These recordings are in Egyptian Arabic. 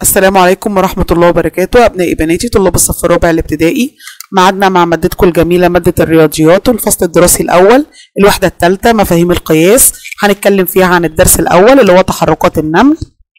السلام عليكم ورحمة الله وبركاته أبنائي بناتي طلاب الصف الرابع الابتدائي معادنا مع مادتكم الجميلة مادة الرياضيات والفصل الدراسي الأول الوحدة الثالثة مفاهيم القياس هنتكلم فيها عن الدرس الأول اللي هو تحركات النمل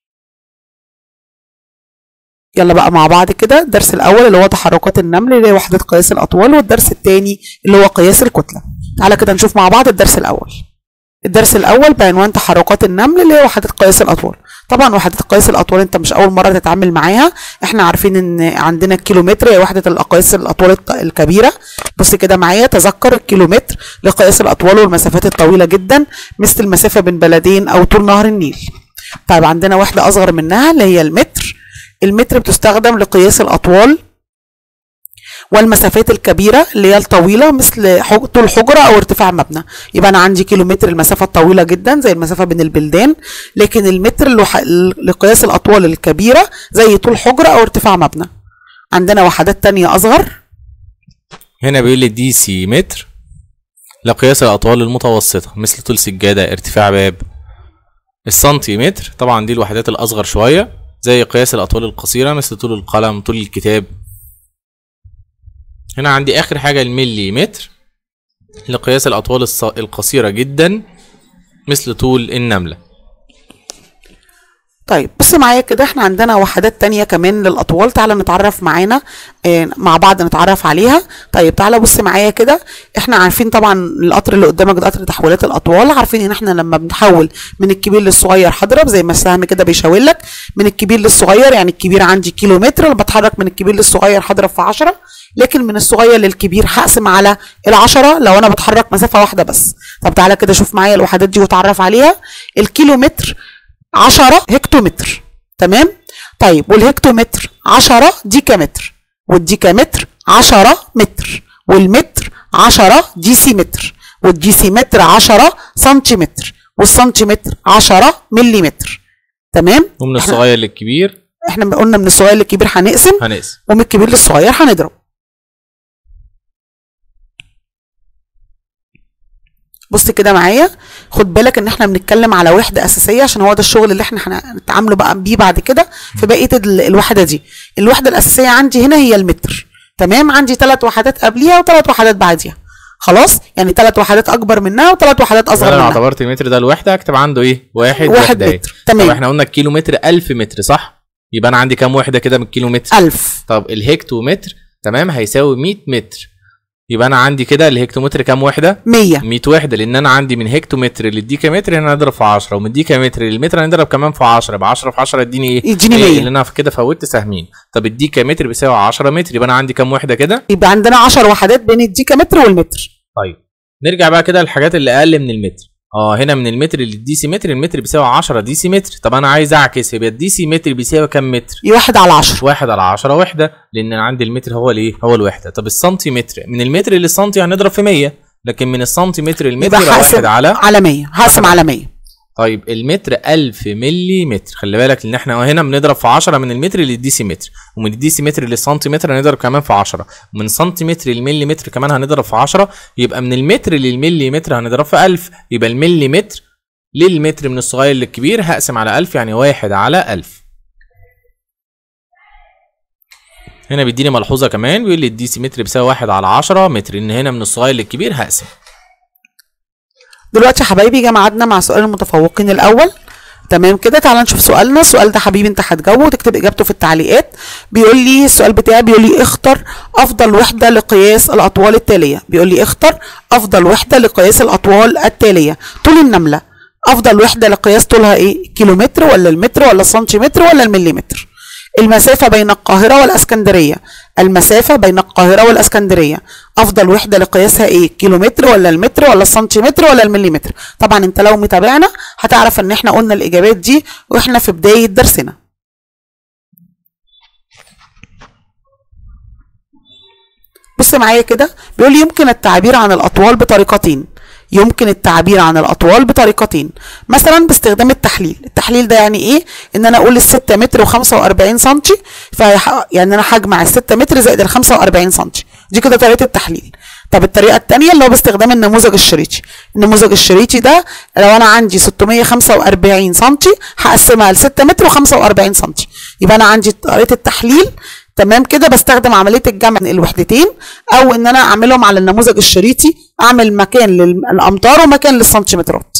يلا بقى مع بعض كده الدرس الأول اللي هو تحركات النمل اللي هي وحدة قياس الأطوال والدرس الثاني اللي هو قياس الكتلة تعالى كده نشوف مع بعض الدرس الأول الدرس الأول بعنوان تحركات النمل اللي هي وحدة قياس الأطوال طبعا وحدة قياس الأطوال أنت مش أول مرة تتعامل معاها احنا عارفين إن عندنا الكيلومتر هي وحدة الأقياس الأطوال الط- الكبيرة بص كده معايا تذكر الكيلومتر لقياس الأطوال والمسافات الطويلة جدا مثل المسافة بين بلدين أو طول نهر النيل طيب عندنا واحدة أصغر منها اللي هي المتر المتر بتستخدم لقياس الأطوال والمسافات الكبيرة اللي هي الطويلة مثل حج... طول حجرة أو ارتفاع مبنى يبقى أنا عندي كيلومتر المسافة الطويلة جدا زي المسافة بين البلدان لكن المتر لح... لقياس الأطوال الكبيرة زي طول حجرة أو ارتفاع مبنى عندنا وحدات تانية أصغر هنا بيقول لي دي سي متر لقياس الأطوال المتوسطة مثل طول سجادة ارتفاع باب السنتيمتر طبعا دي الوحدات الأصغر شوية زي قياس الأطوال القصيرة مثل طول القلم طول الكتاب هنا عندي آخر حاجة المليمتر لقياس الأطوال الص- القصيرة جدا مثل طول النملة طيب بص معايا كده احنا عندنا وحدات تانية كمان للأطوال تعالى نتعرف معانا اه مع بعض نتعرف عليها طيب تعالى بص معايا كده احنا عارفين طبعا القطر اللي قدامك ده قطر تحويلات الأطوال عارفين ان احنا لما بنحول من الكبير للصغير هضرب زي ما السهم كده بيشاور لك من الكبير للصغير يعني الكبير عندي كيلو متر لما بتحرك من الكبير للصغير هضرب في 10 لكن من الصغير للكبير هقسم على العشرة لو انا بتحرك مسافة واحدة بس طب تعالى كده شوف معايا الوحدات دي وتعرف عليها الكيلومتر 10 هكتومتر تمام طيب والهكتومتر 10 ديكامتر والديكامتر 10 متر والمتر 10 ديسيمتر والديسيمتر 10 سنتيمتر والسنتيمتر 10 مليمتر تمام ومن إحنا- الصغير للكبير احنا قلنا من الصغير للكبير هنقسم هنقسم ومن الكبير للصغير هنضرب بص كده معايا خد بالك ان احنا بنتكلم على وحده اساسيه عشان هو ده الشغل اللي احنا هنتعامله بقى بيه بعد كده في بقيه ال- الوحده دي الوحده الاساسيه عندي هنا هي المتر تمام عندي ثلاث وحدات قبليها وثلاث وحدات بعديها خلاص يعني ثلاث وحدات اكبر منها وثلاث وحدات انا اصغر لو منها اعتبرت المتر ده الوحدة اكتب عنده ايه واحد واحد وحدة اهي. متر تمام. طب احنا قلنا الكيلو متر 1000 متر صح يبقى انا عندي كام وحدة كده من الكيلو متر ألف طب الهكتومتر تمام هيساوي 100 متر يبقى انا عندي كده الهكتومتر كام وحده مية 100 وحده لان انا عندي من هكتومتر للديكامتر هنا هنضرب في 10 ومن ديكامتر للمتر هنضرب كمان في 10 يبقى 10 في 10 يديني ايه يديني إيه 100. اللي انا كده فوتت سهمين طب الديكامتر بيساوي 10 متر يبقى انا عندي كام وحده كده يبقى عندنا 10 وحدات بين الديكامتر والمتر طيب نرجع بقى كده للحاجات اللي اقل من المتر اه هنا من المتر للديسيمتر المتر بيساوي 10 ديسيمتر طب انا عايز اعكس يبقى الديسيمتر بيساوي كام متر واحد على 10 واحد على عشرة وحدة لأن أنا عندي المتر هو الإيه؟ هو الوحدة، طب السنتيمتر من المتر للسنتي هنضرب في 100 لكن من السنتيمتر للمتر يبقى يبقى هقسم واحد على على 100 هقسم على 100 طيب المتر 1000 ملي متر خلي بالك لأن إحنا هنا بنضرب في 10 من المتر للديسيمتر ومن الديسيمتر للسنتيمتر هنضرب كمان في 10 ومن سنتيمتر للمليمتر كمان هنضرب في 10 يبقى من المتر للمليمتر هنضرب في 1000 يبقى المليمتر للمتر من الصغير للكبير هقسم على 1000 يعني واحد على 1000 هنا بيديني ملحوظه كمان بيقول لي الديسيمتر بيساوي واحد على 10 متر ان هنا من الصغير للكبير هقسم دلوقتي يا حبايبي جه ميعادنا مع سؤال المتفوقين الاول تمام كده تعالى نشوف سؤالنا السؤال ده حبيبي انت هتجاوبه وتكتب اجابته في التعليقات بيقول لي السؤال بتاعي بيقول لي اختر افضل وحده لقياس الاطوال التاليه بيقول لي اختر افضل وحده لقياس الاطوال التاليه طول النمله افضل وحده لقياس طولها ايه كيلومتر ولا المتر ولا السنتيمتر ولا المليمتر المسافة بين القاهرة والاسكندرية المسافة بين القاهرة والاسكندرية افضل وحدة لقياسها ايه كيلومتر ولا المتر ولا السنتيمتر ولا المليمتر طبعا انت لو متابعنا هتعرف ان احنا قلنا الاجابات دي واحنا في بداية درسنا بص معايا كده بيقول لي يمكن التعبير عن الاطوال بطريقتين يمكن التعبير عن الاطوال بطريقتين مثلا باستخدام التحليل التحليل ده يعني ايه ان انا اقول ال6 متر و45 سنتي ف يعني انا هجمع ال6 متر زائد ال45 سنتي دي كده طريقه التحليل طب الطريقه الثانيه اللي هو باستخدام النموذج الشريطي النموذج الشريطي ده لو انا عندي 645 سم هقسمها ل 6 متر و45 سم يبقى انا عندي طريقه التحليل تمام كده بستخدم عمليه الجمع بين الوحدتين او ان انا اعملهم على النموذج الشريطي اعمل مكان للامتار ومكان للسنتيمترات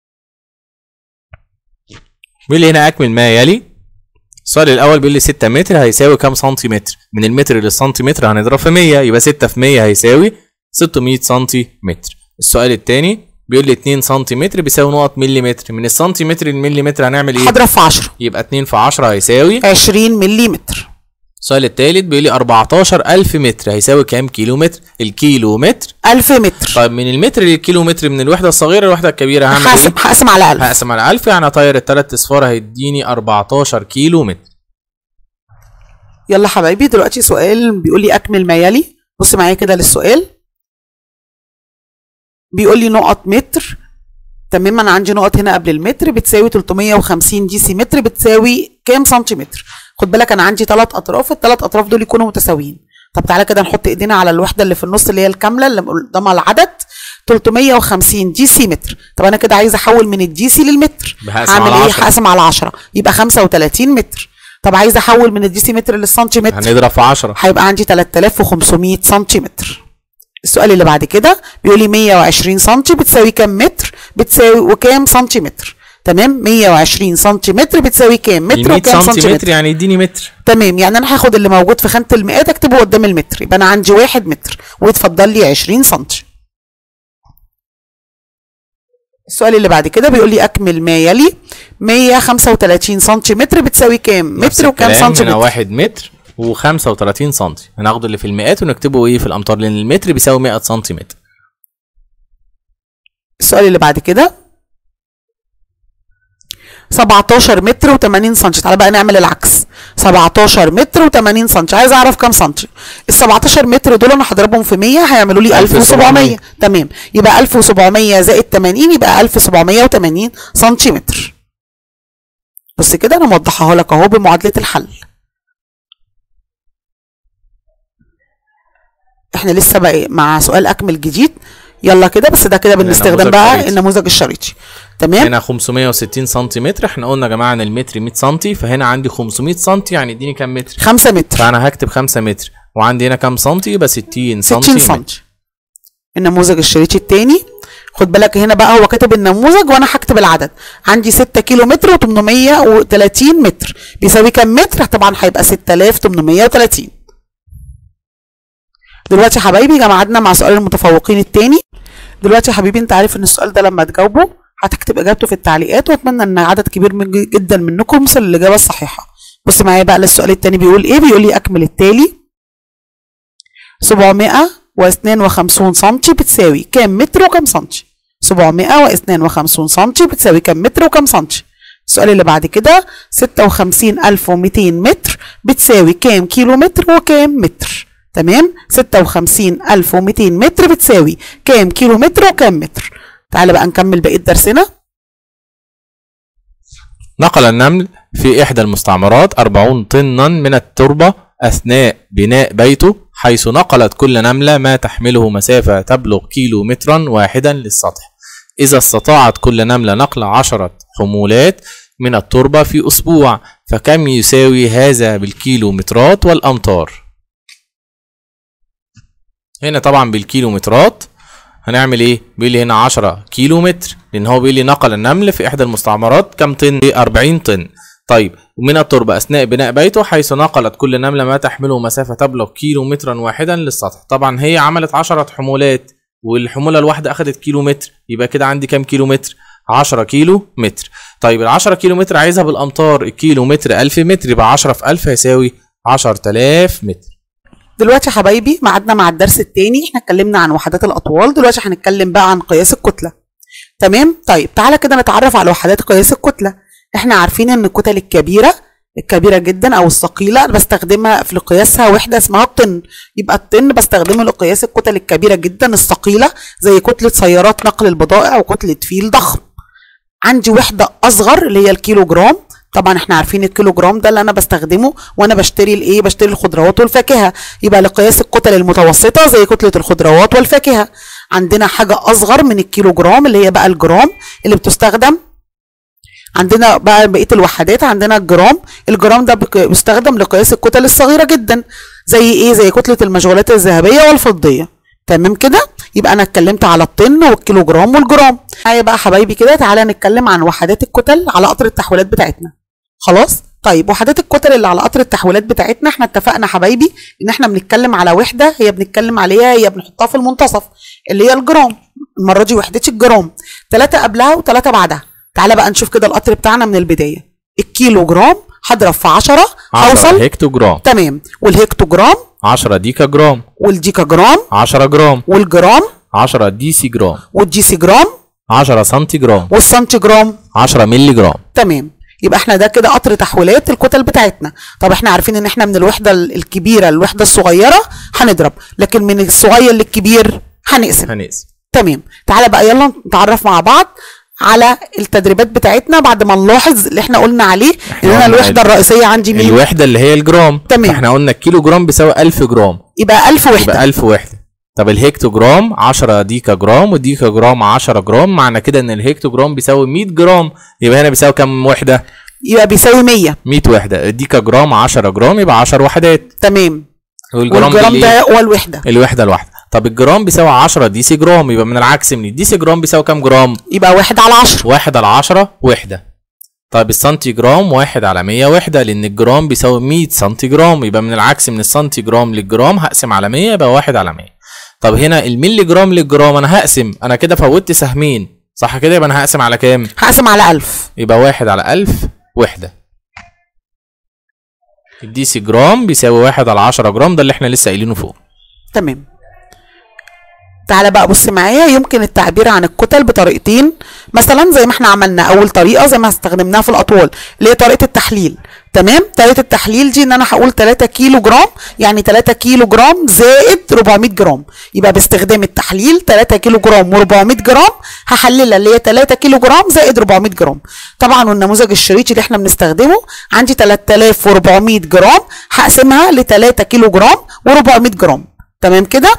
بيقول لي هنا اكمل ما يلي السؤال الاول بيقول لي 6 متر هيساوي كام سنتيمتر من المتر للسنتيمتر هنضرب في 100 يبقى 6 في 100 هيساوي 600 سنتيمتر السؤال الثاني بيقول لي 2 سنتيمتر بيساوي نقط مليمتر من السنتيمتر للمليمتر هنعمل ايه هضرب في 10 يبقى 2 في 10 هيساوي 20 ملم السؤال الثالث بيقول لي 14000 متر هيساوي كام كيلو متر الكيلو متر 1000 متر طيب من المتر للكيلو متر من الوحده الصغيره للوحده الكبيره هعمل ايه هقسم هقسم على 1000 هقسم على 1000 يعني هطير الثلاث اصفار هيديني 14 كيلو متر يلا حبايبي دلوقتي سؤال بيقول لي اكمل ما يلي بص معايا كده للسؤال بيقول لي نقط متر تمام انا عندي نقط هنا قبل المتر بتساوي 350 دي سي متر بتساوي كام سنتيمتر خد بالك انا عندي ثلاث اطراف الثلاث اطراف دول يكونوا متساويين طب تعالى كده نحط ايدينا على الوحده اللي في النص اللي هي الكامله اللي قدامها العدد 350 دي سي متر طب انا كده عايزه احول من الدي سي للمتر هقسم هعمل على ايه 10. هقسم على 10 يبقى 35 متر طب عايزه احول من الدي سي متر للسنتيمتر هنضرب في 10 هيبقى عندي 3500 سنتيمتر السؤال اللي بعد كده بيقول لي 120 سنتي بتساوي كام متر بتساوي وكام سنتيمتر تمام 120 سنتيمتر بتساوي كام متر 100 وكام سنتيمتر سنتيمتر يعني يديني متر تمام يعني انا هاخد اللي موجود في خانه المئات اكتبه قدام المتر يبقى انا عندي 1 متر ويتفضل لي 20 سنتي السؤال اللي بعد كده بيقول لي اكمل ما يلي 135 سنتيمتر بتساوي كام نفس متر وكام الكلام هنا سنتيمتر 1 متر و35 سم هناخد اللي في المئات ونكتبه ايه في الامتار لان المتر بيساوي 100 سنتيمتر السؤال اللي بعد كده 17 متر و80 سم تعالى بقى نعمل العكس 17 متر و80 سم عايز اعرف كام سم ال 17 متر دول انا هضربهم في 100 هيعملوا لي 1700 تمام يبقى 1700 زائد 80 يبقى 1780 سنتيمتر بص كده انا موضحها لك اهو بمعادله الحل احنا لسه بقى مع سؤال اكمل جديد يلا كده بس ده كده بالاستخدام نموذج بقى شريطي. النموذج الشريطي تمام هنا 560 سنتيمتر احنا قلنا يا جماعه ان المتر 100 سم فهنا عندي 500 سم يعني اديني كام متر 5 متر فانا هكتب 5 متر وعندي هنا كام سنتي يبقى 60 60 سنتي سم النموذج الشريطي التاني خد بالك هنا بقى هو كاتب النموذج وانا هكتب العدد عندي 6 كيلو متر و830 متر بيساوي كام متر طبعا هيبقى 6830 دلوقتي يا حبايبي جمعنا مع سؤال المتفوقين التاني دلوقتي يا حبيبي انت عارف ان السؤال ده لما تجاوبه هتكتب اجابته في التعليقات واتمنى ان عدد كبير من جدا منكم يوصل للاجابه الصحيحه بص معايا بقى للسؤال التاني بيقول ايه بيقول لي اكمل التالي 752 سنتي بتساوي كام متر وكام سنتي 752 سنتي بتساوي كام متر وكام سنتي السؤال اللي بعد كده 56200 متر بتساوي كام كيلو متر وكام متر تمام 56200 متر بتساوي كام كيلو متر وكام متر تعالى بقى نكمل بقية درسنا نقل النمل في إحدى المستعمرات 40 طنا من التربة أثناء بناء بيته حيث نقلت كل نملة ما تحمله مسافة تبلغ كيلو مترا واحدا للسطح إذا استطاعت كل نملة نقل عشرة حمولات من التربة في أسبوع فكم يساوي هذا بالكيلومترات والأمتار هنا طبعا بالكيلومترات هنعمل ايه بيقول لي هنا 10 كيلو متر لان هو بيقول لي نقل النمل في احدى المستعمرات كم طن 40 طن طيب ومن التربة أثناء بناء بيته حيث نقلت كل نملة ما تحمله مسافة تبلغ كيلو مترا واحدا للسطح طبعا هي عملت 10 حمولات والحمولة الواحدة أخدت كيلو متر يبقى كده عندي كام كيلو متر 10 كيلو متر طيب ال 10 كيلو متر عايزها بالأمتار الكيلو متر 1000 متر يبقى 10 في 1000 هيساوي 10000 متر دلوقتي يا حبايبي معادنا مع الدرس التاني احنا اتكلمنا عن وحدات الاطوال دلوقتي هنتكلم بقى عن قياس الكتله تمام طيب تعالى كده نتعرف على وحدات قياس الكتله احنا عارفين ان الكتل الكبيره الكبيره جدا او الثقيله بستخدمها في قياسها وحده اسمها الطن يبقى الطن بستخدمه لقياس الكتل الكبيره جدا الثقيله زي كتله سيارات نقل البضائع وكتله فيل ضخم عندي وحده اصغر اللي هي الكيلو جرام طبعا احنا عارفين الكيلو جرام ده اللي انا بستخدمه وانا بشتري الايه بشتري الخضروات والفاكهه يبقى لقياس الكتل المتوسطه زي كتله الخضروات والفاكهه عندنا حاجه اصغر من الكيلو جرام اللي هي بقى الجرام اللي بتستخدم عندنا بقى بقيه الوحدات عندنا الجرام الجرام ده بك- بيستخدم لقياس الكتل الصغيره جدا زي ايه زي كتله المشغولات الذهبيه والفضيه تمام كده يبقى انا اتكلمت على الطن والكيلو جرام والجرام معايا بقى حبايبي كده تعالى نتكلم عن وحدات الكتل على قطر التحويلات بتاعتنا خلاص طيب وحدات الكتل اللي على قطر التحويلات بتاعتنا احنا اتفقنا حبايبي ان احنا بنتكلم على وحده هي بنتكلم عليها هي بنحطها في المنتصف اللي هي الجرام المره دي وحدتي الجرام ثلاثه قبلها وثلاثه بعدها تعالى بقى نشوف كده القطر بتاعنا من البدايه الكيلو جرام هضرب في 10 10 هوصل هكتو جرام تمام والهكتو جرام 10 ديكا جرام والديكا جرام 10 جرام والجرام 10 دي سي جرام والجيسي جرام 10 سنتي جرام والسنتي جرام 10 ملي جرام تمام يبقى احنا ده كده قطر تحويلات الكتل بتاعتنا طب احنا عارفين ان احنا من الوحده ال- الكبيره للوحده الصغيره هنضرب لكن من الصغير للكبير هنقسم هنقسم تمام تعالى بقى يلا نتعرف مع بعض على التدريبات بتاعتنا بعد ما نلاحظ اللي احنا قلنا عليه ان انا قلنا الوحده ال- الرئيسيه عندي مين الوحده اللي هي الجرام تمام. احنا قلنا الكيلو جرام بيساوي 1000 جرام يبقى 1000 وحده يبقى 1000 وحده طب الهكتو جرام 10 ديكا جرام وديكا جرام 10 جرام معنى كده ان الهكتو جرام بيساوي 100 جرام يبقى هنا بيساوي كام وحده يبقى بيساوي 100 100 وحده الديكا جرام 10 جرام يبقى 10 وحدات تمام والجرام والجرام دي ده إيه؟ هو الوحده الوحده الواحده طب الجرام بيساوي 10 دي سي جرام يبقى من العكس من الدي جرام بيساوي كام جرام يبقى واحد على 10 واحد على 10 وحده طيب السنتي جرام واحد على 100 وحده لان الجرام بيساوي 100 سنتي جرام يبقى من العكس من السنتي جرام للجرام هقسم على 100 يبقى واحد على 100 طب هنا الملي جرام للجرام انا هقسم انا كده فوتت سهمين صح كده يبقى انا هقسم على كام هقسم على 1000 يبقى واحد على 1000 وحده الدي سي جرام بيساوي واحد على 10 جرام ده اللي احنا لسه قايلينه فوق تمام تعالى بقى بص معايا يمكن التعبير عن الكتل بطريقتين مثلا زي ما احنا عملنا اول طريقه زي ما استخدمناها في الاطوال اللي هي طريقه التحليل تمام طريقه التحليل دي ان انا هقول 3 كيلو جرام يعني 3 كيلو جرام زائد 400 جرام يبقى باستخدام التحليل 3 كيلو جرام و400 جرام هحللها اللي هي 3 كيلو جرام زائد 400 جرام طبعا والنموذج الشريطي اللي احنا بنستخدمه عندي 3400 جرام هقسمها ل 3 كيلو جرام و400 جرام تمام كده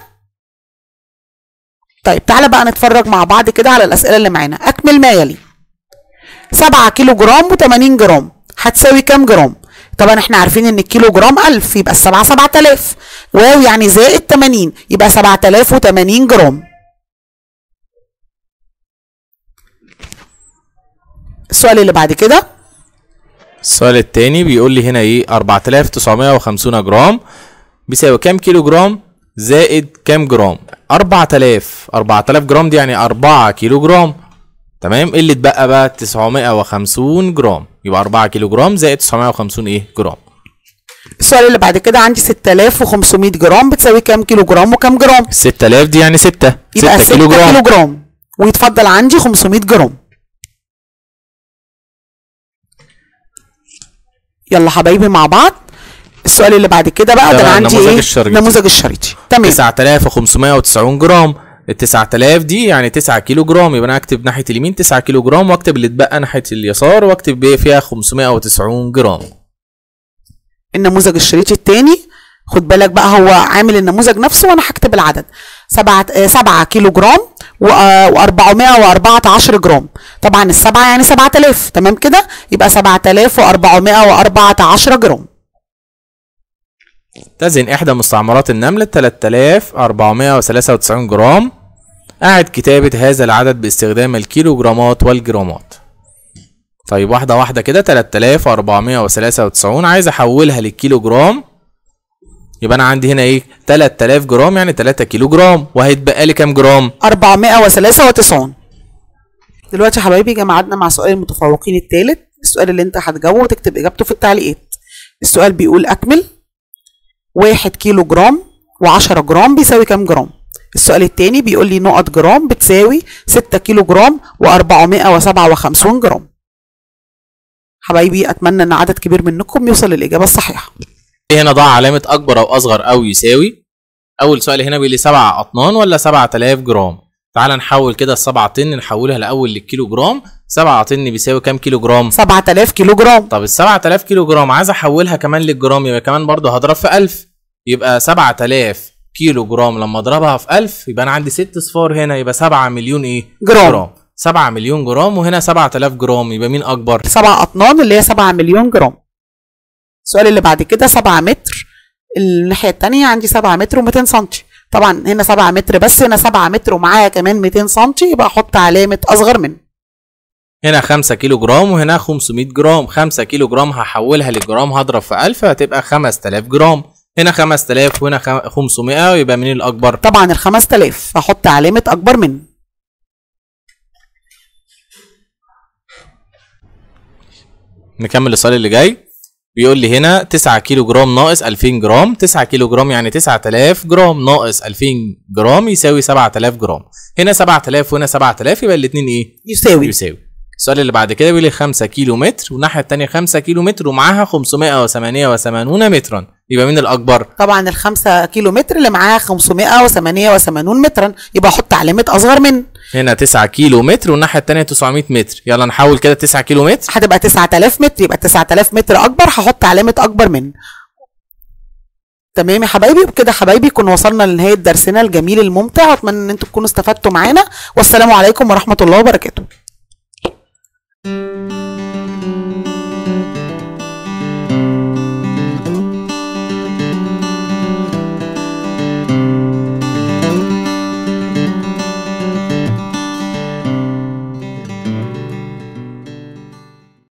طيب تعالى بقى نتفرج مع بعض كده على الأسئلة اللي معانا أكمل ما يلي 7 كيلو جرام و80 جرام هتساوي كام جرام؟ طبعا احنا عارفين ان الكيلو جرام 1000 يبقى السبعة 7000 واو يعني زائد 80 يبقى 7080 جرام السؤال اللي بعد كده السؤال التاني بيقول لي هنا ايه 4950 جرام بيساوي كام كيلو جرام زائد كام جرام 4000 4000 جرام دي يعني 4 كيلو جرام تمام ايه اللي اتبقى بقى 950 جرام يبقى 4 كيلو جرام زائد 950 ايه جرام السؤال اللي بعد كده عندي 6500 جرام بتساوي كام كيلو جرام وكام جرام 6000 دي يعني 6 يبقى 6 6 كيلو جرام كيلو جرام ويتفضل عندي 500 جرام يلا حبايبي مع بعض السؤال اللي بعد كده بقى ده ده انا بقى عندي النموذج ايه الشريطي. نموذج الشريطي تمام 9590 جرام ال 9000 دي يعني 9 كيلو جرام يبقى انا اكتب ناحيه اليمين 9 كيلو جرام واكتب اللي اتبقى ناحيه اليسار واكتب ايه فيها 590 جرام النموذج الشريطي التاني خد بالك بقى هو عامل النموذج نفسه وانا هكتب العدد 7 7 كيلو جرام و414 جرام طبعا السبعه يعني 7000 تمام كده يبقى 7414 جرام تزن إحدى مستعمرات النمل 3493 جرام أعد كتابة هذا العدد باستخدام الكيلوجرامات والجرامات طيب واحدة واحدة كده 3493 عايز أحولها للكيلو جرام يبقى أنا عندي هنا إيه 3000 جرام يعني 3 كيلو جرام وهيتبقى لي كام جرام 493 دلوقتي يا حبايبي جمعنا مع سؤال المتفوقين الثالث السؤال اللي انت هتجاوبه وتكتب اجابته في التعليقات السؤال بيقول اكمل واحد كيلو جرام وعشرة جرام بيساوي كام جرام السؤال التاني بيقول لي نقط جرام بتساوي ستة كيلو جرام وأربعمائة وسبعة وخمسون جرام حبايبي أتمنى إن عدد كبير منكم يوصل للإجابة الصحيحة هنا ضع علامة أكبر أو أصغر أو يساوي أول سؤال هنا بيقول لي 7 أطنان ولا 7000 جرام تعال نحول كده السبع طن نحولها الأول للكيلو جرام 7 عاطيني بيساوي كام كيلو جرام 7000 كيلو جرام طب ال 7000 كيلو جرام عايز احولها كمان للجرام يبقى كمان برضه هضرب في 1000 يبقى 7000 كيلو جرام لما اضربها في 1000 يبقى انا عندي ست صفار هنا يبقى 7 مليون ايه جرام. 7 مليون جرام وهنا 7000 جرام يبقى مين اكبر 7 اطنان اللي هي 7 مليون جرام السؤال اللي بعد كده 7 متر الناحيه الثانيه عندي 7 متر و200 سم طبعا هنا 7 متر بس هنا 7 متر ومعايا كمان 200 سم يبقى احط علامه اصغر من هنا 5 كيلو جرام وهنا 500 جرام 5 كيلو جرام هحولها للجرام هضرب في 1000 هتبقى 5000 جرام هنا 5000 وهنا خم- 500 ويبقى مين الاكبر طبعا ال 5000 هحط علامه اكبر من نكمل السؤال اللي جاي بيقول لي هنا 9 كيلو جرام ناقص 2000 جرام 9 كيلو جرام يعني 9000 جرام ناقص 2000 جرام يساوي 7000 جرام هنا 7000 وهنا 7000 يبقى الاثنين ايه يساوي يساوي السؤال اللي بعد كده بيقول لي 5 كيلو متر والناحيه الثانيه 5 كيلو متر ومعاها 588 مترا يبقى مين الاكبر طبعا ال 5 كيلو متر اللي معاها 588 مترا يبقى احط علامه اصغر من هنا 9 كيلو متر والناحيه الثانيه 900 متر يلا نحول كده 9 كيلو متر هتبقى 9000 متر يبقى 9000 متر اكبر هحط علامه اكبر من تمام يا حبايبي وبكده حبايبي كنا وصلنا لنهايه درسنا الجميل الممتع واتمنى ان انتم تكونوا استفدتوا معانا والسلام عليكم ورحمه الله وبركاته